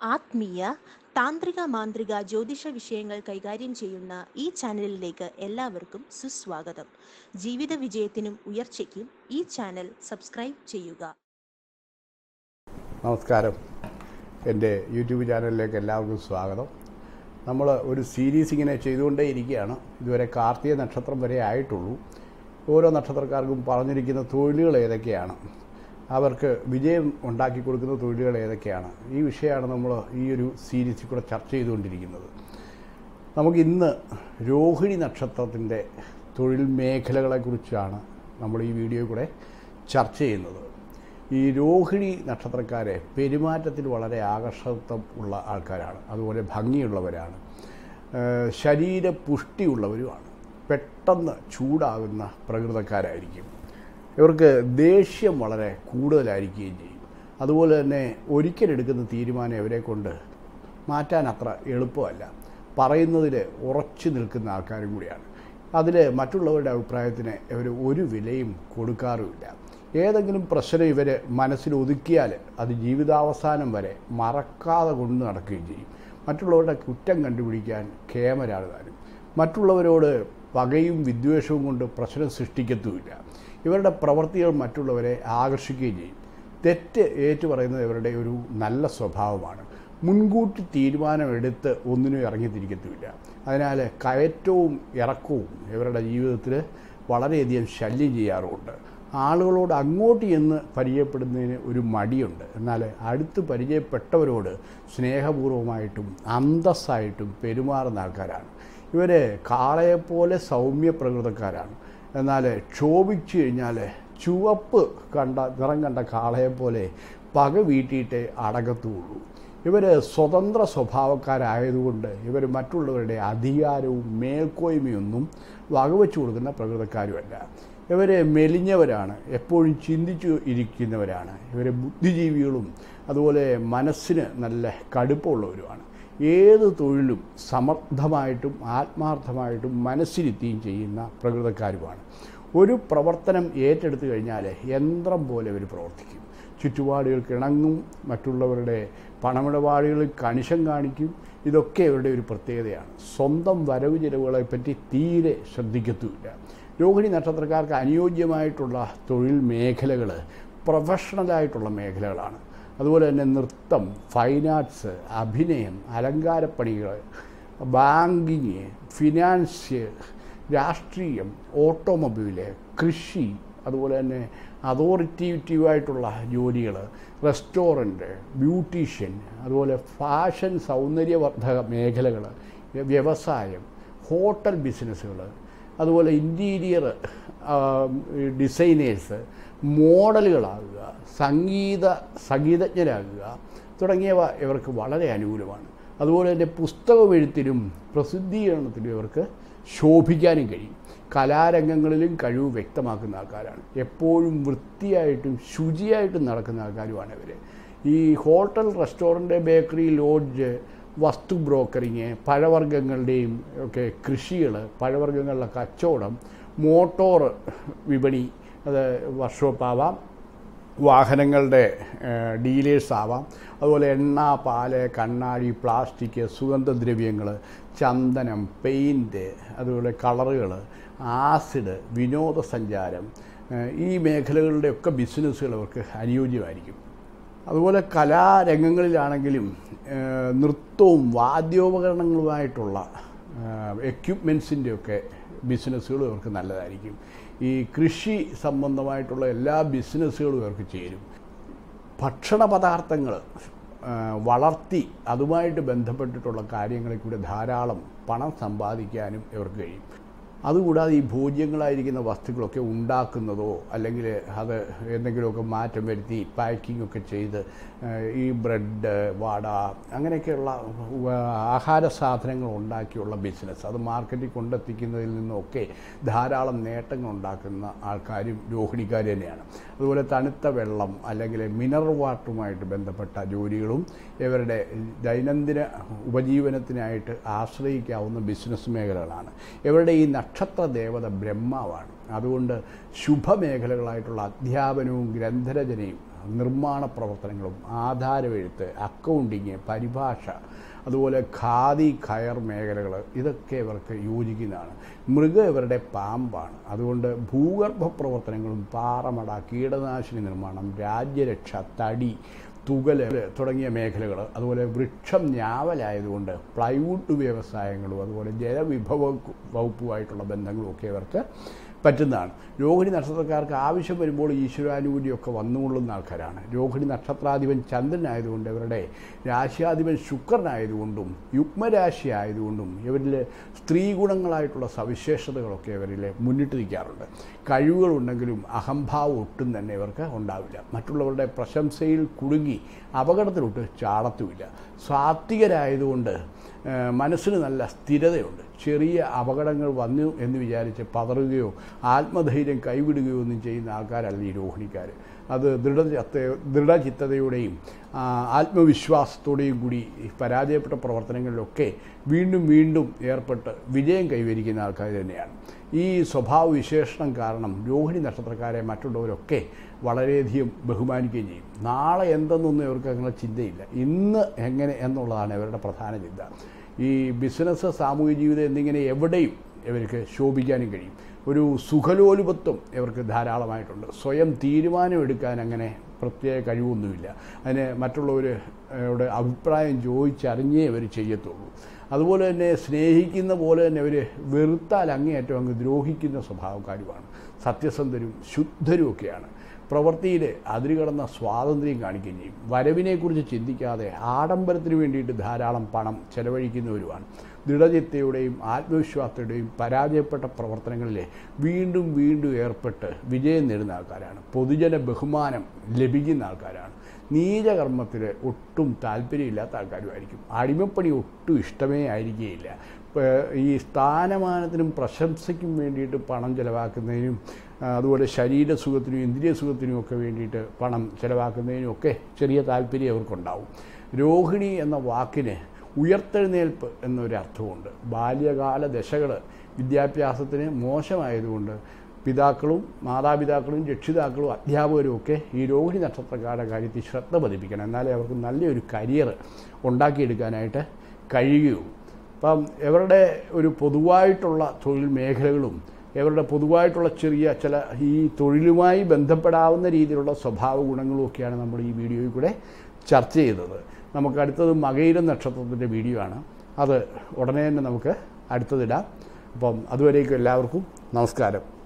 ആത്മീയ താന്ത്രിക മാന്ത്രിക ജ്യോതിഷ വിഷയങ്ങൾ കൈകാര്യം ചെയ്യുന്ന ഈ ചാനലിലേക്ക് എല്ലാവർക്കും സുസ്വാഗതം ജീവിത വിജയത്തിനും ഉയർച്ചയ്ക്കും ഈ ചാനൽ സബ്സ്ക്രൈബ് ചെയ്യുക നമസ്കാരം എൻ്റെ യൂട്യൂബ് ചാനലിലേക്ക് എല്ലാവർക്കും സ്വാഗതം നമ്മൾ ഒരു സീരീസ് ഇങ്ങനെ ചെയ്തുകൊണ്ടേ ഇരിക്കുകയാണ് ഇതുവരെ കാർത്തിക നക്ഷത്രം വരെ ആയിട്ടുള്ളൂ ഓരോ നക്ഷത്രക്കാർക്കും പറഞ്ഞിരിക്കുന്ന തൊഴിലുകൾ ഏതൊക്കെയാണ് അവർക്ക് വിജയം ഉണ്ടാക്കി കൊടുക്കുന്ന തൊഴിലുകൾ ഏതൊക്കെയാണ് ഈ വിഷയമാണ് നമ്മൾ ഈ ഒരു സീരീസിൽ കൂടെ ചർച്ച ചെയ്തുകൊണ്ടിരിക്കുന്നത് നമുക്ക് ഇന്ന് രോഹിണി നക്ഷത്രത്തിൻ്റെ തൊഴിൽ മേഖലകളെക്കുറിച്ചാണ് നമ്മൾ ഈ വീഡിയോ കൂടെ ചർച്ച ചെയ്യുന്നത് ഈ രോഹിണി നക്ഷത്രക്കാരെ പെരുമാറ്റത്തിൽ വളരെ ആകർഷത്വം ഉള്ള ആൾക്കാരാണ് അതുപോലെ ഭംഗിയുള്ളവരാണ് ഏഹ് ശരീര പുഷ്ടിയുള്ളവരുമാണ് പെട്ടെന്ന് ചൂടാകുന്ന പ്രകൃതക്കാരായിരിക്കും ഇവർക്ക് ദേഷ്യം വളരെ കൂടുതലായിരിക്കുകയും ചെയ്യും അതുപോലെ തന്നെ ഒരിക്കലെടുക്കുന്ന തീരുമാനം ഇവരെ കൊണ്ട് മാറ്റാൻ അത്ര എളുപ്പമല്ല പറയുന്നതിൽ ഉറച്ചു നിൽക്കുന്ന ആൾക്കാരും കൂടിയാണ് അതിൽ മറ്റുള്ളവരുടെ അഭിപ്രായത്തിന് ഇവർ ഒരു വിലയും കൊടുക്കാറുമില്ല ഏതെങ്കിലും പ്രശ്നം ഇവർ മനസ്സിൽ ഒതുക്കിയാൽ അത് ജീവിതാവസാനം വരെ മറക്കാതെ കൊണ്ട് നടക്കുകയും ചെയ്യും മറ്റുള്ളവരുടെ കുറ്റം കണ്ടുപിടിക്കാൻ കേമരാണ് താനും മറ്റുള്ളവരോട് പകയും വിദ്വേഷവും കൊണ്ട് പ്രശ്നം സൃഷ്ടിക്കത്തുമില്ല ഇവരുടെ പ്രവൃത്തികൾ മറ്റുള്ളവരെ ആകർഷിക്കുകയും ചെയ്യും തെറ്റ് ഏറ്റുപറയുന്നത് ഇവരുടെ ഒരു നല്ല സ്വഭാവമാണ് മുൻകൂട്ടി തീരുമാനമെടുത്ത് ഒന്നിനും ഇറങ്ങിത്തിരിക്കത്തുമില്ല അതിനാൽ കയറ്റവും ഇറക്കവും ഇവരുടെ ജീവിതത്തിൽ വളരെയധികം ശല്യം ചെയ്യാറുമുണ്ട് ആളുകളോട് അങ്ങോട്ട് ചെന്ന് പരിചയപ്പെടുന്നതിന് ഒരു മടിയുണ്ട് എന്നാൽ അടുത്ത് പരിചയപ്പെട്ടവരോട് സ്നേഹപൂർവ്വമായിട്ടും അന്തസ്സായിട്ടും പെരുമാറുന്ന ആൾക്കാരാണ് ഇവർ കാളയെപ്പോലെ സൗമ്യ പ്രകൃതക്കാരാണ് എന്നാൽ ക്ഷോഭിച്ചു കഴിഞ്ഞാൽ ചുവപ്പ് കണ്ട നിറം കണ്ട കാളയെപ്പോലെ പക വീട്ടിയിട്ടേ അടകത്തുള്ളൂ ഇവർ സ്വതന്ത്ര സ്വഭാവക്കാരായതുകൊണ്ട് ഇവർ മറ്റുള്ളവരുടെ അധികാരവും മേൽക്കോയ്മയൊന്നും വകവെച്ചു കൊടുക്കുന്ന പ്രകൃതക്കാരുമല്ല ഇവർ മെലിഞ്ഞവരാണ് എപ്പോഴും ചിന്തിച്ചു ഇരിക്കുന്നവരാണ് ഇവർ ബുദ്ധിജീവികളും അതുപോലെ മനസ്സിന് നല്ല കടുപ്പമുള്ളവരുമാണ് ഏത് തൊഴിലും സമർത്ഥമായിട്ടും ആത്മാർത്ഥമായിട്ടും മനസ്സിരുത്തിയും ചെയ്യുന്ന പ്രകൃതക്കാരുമാണ് ഒരു പ്രവർത്തനം ഏറ്റെടുത്തു കഴിഞ്ഞാൽ യന്ത്രം പോലെ ഇവർ പ്രവർത്തിക്കും ചുറ്റുപാടുകൾക്ക് ഇണങ്ങും മറ്റുള്ളവരുടെ പണമിടപാടുകളിൽ കണിശം കാണിക്കും ഇതൊക്കെ ഇവരുടെ ഒരു പ്രത്യേകതയാണ് സ്വന്തം വരവ് ചിലവുകളെ പറ്റി തീരെ ശ്രദ്ധിക്കത്തുമില്ല രോഹിണി നക്ഷത്രക്കാർക്ക് അനുയോജ്യമായിട്ടുള്ള തൊഴിൽ മേഖലകൾ പ്രൊഫഷണലായിട്ടുള്ള മേഖലകളാണ് അതുപോലെ തന്നെ നൃത്തം ഫൈൻ ആർട്സ് അഭിനയം അലങ്കാരപ്പണികൾ ബാങ്കിങ് ഫിനാൻസ് രാഷ്ട്രീയം ഓട്ടോമൊബൈല് കൃഷി അതുപോലെ തന്നെ അതോറിറ്റേറ്റീവായിട്ടുള്ള ജോലികൾ റെസ്റ്റോറൻറ്റ് ബ്യൂട്ടീഷ്യൻ അതുപോലെ ഫാഷൻ സൗന്ദര്യവർദ്ധക മേഖലകൾ വ്യവസായം ഹോട്ടൽ ബിസിനസ്സുകൾ അതുപോലെ ഇൻറ്റീരിയർ ഡിസൈനേഴ്സ് മോഡലുകളാകുക സംഗീത സംഗീതജ്ഞരാകുക തുടങ്ങിയവ ഇവർക്ക് വളരെ അനുകൂലമാണ് അതുപോലെ തന്നെ പുസ്തകം എഴുത്തിലും പ്രസിദ്ധീകരണത്തിലും ഇവർക്ക് ശോഭിക്കാനും കഴിയും കലാരംഗങ്ങളിലും കഴിവ് വ്യക്തമാക്കുന്ന ആൾക്കാരാണ് എപ്പോഴും വൃത്തിയായിട്ടും ശുചിയായിട്ടും നടക്കുന്ന ആൾക്കാരുമാണ് ഇവർ ഈ ഹോട്ടൽ റെസ്റ്റോറൻറ്റ് ബേക്കറി ലോഡ്ജ് വസ്തു ബ്രോക്കറിങ് പഴവർഗ്ഗങ്ങളുടെയും ഒക്കെ കൃഷികൾ പഴവർഗ്ഗങ്ങളുടെ കച്ചവടം മോട്ടോർ വിപണി അത് വർക്ക്ഷോപ്പ് ആവാം വാഹനങ്ങളുടെ ഡീലേഴ്സ് ആവാം അതുപോലെ എണ്ണ പാല് കണ്ണാടി പ്ലാസ്റ്റിക് സുഗന്ധദ്രവ്യങ്ങൾ ചന്ദനം പെയിൻറ്റ് അതുപോലെ കളറുകൾ ആസിഡ് വിനോദസഞ്ചാരം ഏഹ് ഈ മേഖലകളുടെയൊക്കെ ബിസിനസ്സുകൾ അവർക്ക് അനുയോജ്യമായിരിക്കും അതുപോലെ കലാരംഗങ്ങളിലാണെങ്കിലും ഏഹ് നൃത്തവും വാദ്യോപകരണങ്ങളുമായിട്ടുള്ള എക്യുപ്മെൻസിൻ്റെയൊക്കെ ബിസിനസ്സുകളും ഇവർക്ക് നല്ലതായിരിക്കും ഈ കൃഷി സംബന്ധമായിട്ടുള്ള എല്ലാ ബിസിനസ്സുകളും ഇവർക്ക് ചേരും ഭക്ഷണ പദാർത്ഥങ്ങൾ വളർത്തി അതുമായിട്ട് ബന്ധപ്പെട്ടിട്ടുള്ള കാര്യങ്ങളിൽ കൂടെ ധാരാളം പണം സമ്പാദിക്കാനും ഇവർക്ക് കഴിയും അതുകൂടാതെ ഈ ഭോജ്യങ്ങളായിരിക്കുന്ന വസ്തുക്കളൊക്കെ ഉണ്ടാക്കുന്നതോ അല്ലെങ്കിൽ അത് എന്തെങ്കിലുമൊക്കെ മാറ്റം വരുത്തി പാക്കിംഗ് ഒക്കെ ചെയ്ത് ഏഹ്, ഈ ബ്രെഡ് വട അങ്ങനെയൊക്കെയുള്ള ഉവ്വ് ആഹാര സാധനങ്ങൾ ഉണ്ടാക്കിയുള്ള ബിസിനസ് അത് മാർക്കറ്റിൽ കൊണ്ടെത്തിക്കുന്നതിൽ നിന്നൊക്കെ ധാരാളം നേട്ടങ്ങൾ ഉണ്ടാക്കുന്ന ആൾക്കാരും രോഹിണിക്കാർ തന്നെയാണ് അതുപോലെ തണുത്ത വെള്ളം അല്ലെങ്കിൽ മിനറൽ വാട്ടറുമായിട്ട് ബന്ധപ്പെട്ട ജോലികളും ഇവരുടെ ദൈനംദിന ഉപജീവനത്തിനായിട്ട് ആശ്രയിക്കാവുന്ന ബിസിനസ് മേഖലകളാണ് ഇവരുടെ ഈ നക്ഷത്ര ദേവത ബ്രഹ്മാവാണ് അതുകൊണ്ട് ശുഭമേഖലകളായിട്ടുള്ള അധ്യാപനവും ഗ്രന്ഥരചനയും നിർമ്മാണ പ്രവർത്തനങ്ങളും ആധാരമെഴുത്ത് അക്കൗണ്ടിങ് പരിഭാഷ അതുപോലെ ഖാദി ഖയർ മേഖലകൾ ഇതൊക്കെ ഇവർക്ക് യോജിക്കുന്നതാണ് മൃഗം ഇവരുടെ പാമ്പാണ് അതുകൊണ്ട് ഭൂഗർഭ പ്രവർത്തനങ്ങളും പാറമട കീടനാശിനി നിർമ്മാണം രാജ്യരക്ഷ തടി തുകൽ തുടങ്ങിയ മേഖലകൾ അതുപോലെ വൃക്ഷം ഞാവലായതുകൊണ്ട് പ്ലൈവുഡ് വ്യവസായങ്ങളും അതുപോലെ ജലവിഭവ വകുപ്പുമായിട്ടുള്ള ബന്ധങ്ങളും ഒക്കെ ഇവർക്ക് പറ്റുന്നതാണ് രോഹിണി നക്ഷത്രക്കാർക്ക് ആവശ്യം വരുമ്പോൾ ഈശ്വരാനുകൂലിയൊക്കെ വന്നുകൊള്ളുന്ന ആൾക്കാരാണ് രോഹിണി നക്ഷത്രാധിപൻ ചന്ദ്രനായതുകൊണ്ട് ഇവരുടെ രാശിയാധിപൻ ശുക്രനായതുകൊണ്ടും യുഗ്മരാശി ആയതുകൊണ്ടും ഇവരിൽ സ്ത്രീ ഗുണങ്ങളായിട്ടുള്ള സവിശേഷതകളൊക്കെ ഇവരിൽ മുന്നിട്ട് നിൽക്കാറുണ്ട് കഴിവുകളുണ്ടെങ്കിലും അഹംഭാവം ഒട്ടും തന്നെ ഇവർക്ക് ഉണ്ടാവില്ല മറ്റുള്ളവരുടെ പ്രശംസയിൽ കുടുങ്ങി അപകടത്തിലൊട്ട് ചാടത്തുമില്ല സാത്വികരായതുകൊണ്ട് ഏഹ്, മനസ്സിന് നല്ല സ്ഥിരതയുണ്ട് ചെറിയ അപകടങ്ങൾ വന്നു എന്ന് വിചാരിച്ച് പതറുകയോ ആത്മധൈര്യം കൈവിടുകയോ ഒന്നും ചെയ്യുന്ന ആൾക്കാരല്ല ഈ രോഹിണിക്കാർ അത് ദൃഢചത്ത ദൃഢചിത്തതയോടെയും ആ, ആത്മവിശ്വാസത്തോടെയും കൂടി ഈ പരാജയപ്പെട്ട പ്രവർത്തനങ്ങളിലൊക്കെ വീണ്ടും വീണ്ടും ഏർപ്പെട്ട് വിജയം കൈവരിക്കുന്ന ആൾക്കാർ തന്നെയാണ് ഈ സ്വഭാവ വിശേഷണം കാരണം രോഹിണി നക്ഷത്രക്കാരെ മറ്റുള്ളവരൊക്കെ വളരെയധികം ബഹുമാനിക്കുകയും ചെയ്യും നാളെ എന്തെന്നൊന്നും ഇവർക്ക് അങ്ങനെ ചിന്തയില്ല ഇന്ന് എങ്ങനെ എന്നുള്ളതാണ് ഇവരുടെ പ്രധാന ചിന്ത ഈ ബിസിനസ് സാമൂഹിക ജീവിതം എന്നിങ്ങനെ എവിടെയും ഇവർക്ക് ശോഭിക്കാനും കഴിയും ഒരു സുഖലോലുപത്വം ഇവർക്ക് ധാരാളമായിട്ടുണ്ട് സ്വയം തീരുമാനമെടുക്കാൻ അങ്ങനെ പ്രത്യേക കഴിവൊന്നുമില്ല അതിന് മറ്റുള്ളവരുടെ അഭിപ്രായം ചോദിച്ചറിഞ്ഞേ അവർ ചെയ്യത്തുള്ളൂ അതുപോലെ തന്നെ സ്നേഹിക്കുന്ന പോലെ തന്നെ അവർ വെറുത്താൽ അങ്ങേയറ്റം അങ്ങ് ദ്രോഹിക്കുന്ന സ്വഭാവക്കാരുമാണ് സത്യസന്ധരും ശുദ്ധരും ഒക്കെയാണ് പ്രവൃത്തിയിൽ അതിരുകടന്ന സ്വാതന്ത്ര്യം കാണിക്കുകയും ചെയ്യും വരവിനെക്കുറിച്ച് ചിന്തിക്കാതെ ആഡംബരത്തിന് വേണ്ടിയിട്ട് ധാരാളം പണം ചെലവഴിക്കുന്നവരുമാണ് ദൃഢചിത്തയുടെയും ആത്മവിശ്വാസത്തിൻ്റെയും പരാജയപ്പെട്ട പ്രവർത്തനങ്ങളിൽ വീണ്ടും വീണ്ടും ഏർപ്പെട്ട് വിജയം നേടുന്ന ആൾക്കാരാണ് പൊതുജന ബഹുമാനം ലഭിക്കുന്ന ആൾക്കാരാണ് നീചകർമ്മത്തിൽ ഒട്ടും താല്പര്യമില്ലാത്ത ആൾക്കാരുമായിരിക്കും അടിമപ്പണി ഒട്ടും ഇഷ്ടമേ ആയിരിക്കുകയില്ല ഇപ്പോൾ ഈ സ്ഥാനമാനത്തിനും പ്രശംസയ്ക്കും വേണ്ടിയിട്ട് പണം ചെലവാക്കുന്നതിനും ആ, അതുപോലെ ശരീര സുഖത്തിനും ഇന്ദ്രിയ സുഖത്തിനും ഒക്കെ വേണ്ടിയിട്ട് പണം ചെലവാക്കുന്നതിനും ഒക്കെ ചെറിയ താല്പര്യം അവർക്കുണ്ടാവും രോഹിണി എന്ന വാക്കിന് ഉയർത്തെഴുന്നേൽപ്പ് എന്നൊരു അർത്ഥമുണ്ട് ബാല്യകാല ദശകൾ വിദ്യാഭ്യാസത്തിന് മോശമായതുകൊണ്ട് പിതാക്കളും മാതാപിതാക്കളും രക്ഷിതാക്കളും അധ്യാപകരും ഒക്കെ ഈ രോഹിണി നക്ഷത്രക്കാരുടെ കാര്യത്തിൽ ശ്രദ്ധ പതിപ്പിക്കണം എന്നാലേ അവർക്ക് നല്ലൊരു കരിയർ ഉണ്ടാക്കിയെടുക്കാനായിട്ട് കഴിയുകയുള്ളൂ അപ്പം ഇവരുടെ ഒരു പൊതുവായിട്ടുള്ള തൊഴിൽ മേഖലകളും ഇവരുടെ പൊതുവായിട്ടുള്ള ചെറിയ ചില ഈ തൊഴിലുമായി ബന്ധപ്പെടാവുന്ന രീതിയിലുള്ള സ്വഭാവ ഗുണങ്ങളും ഒക്കെയാണ് നമ്മൾ ഈ വീഡിയോയിൽ കൂടെ ചർച്ച ചെയ്തത് നമുക്ക് അടുത്തത് മകയിരം നക്ഷത്രത്തിൻ്റെ വീഡിയോ ആണ് അത് ഉടനെ തന്നെ നമുക്ക് അടുത്തതിടാം അപ്പം അതുവരേക്കും എല്ലാവർക്കും നമസ്കാരം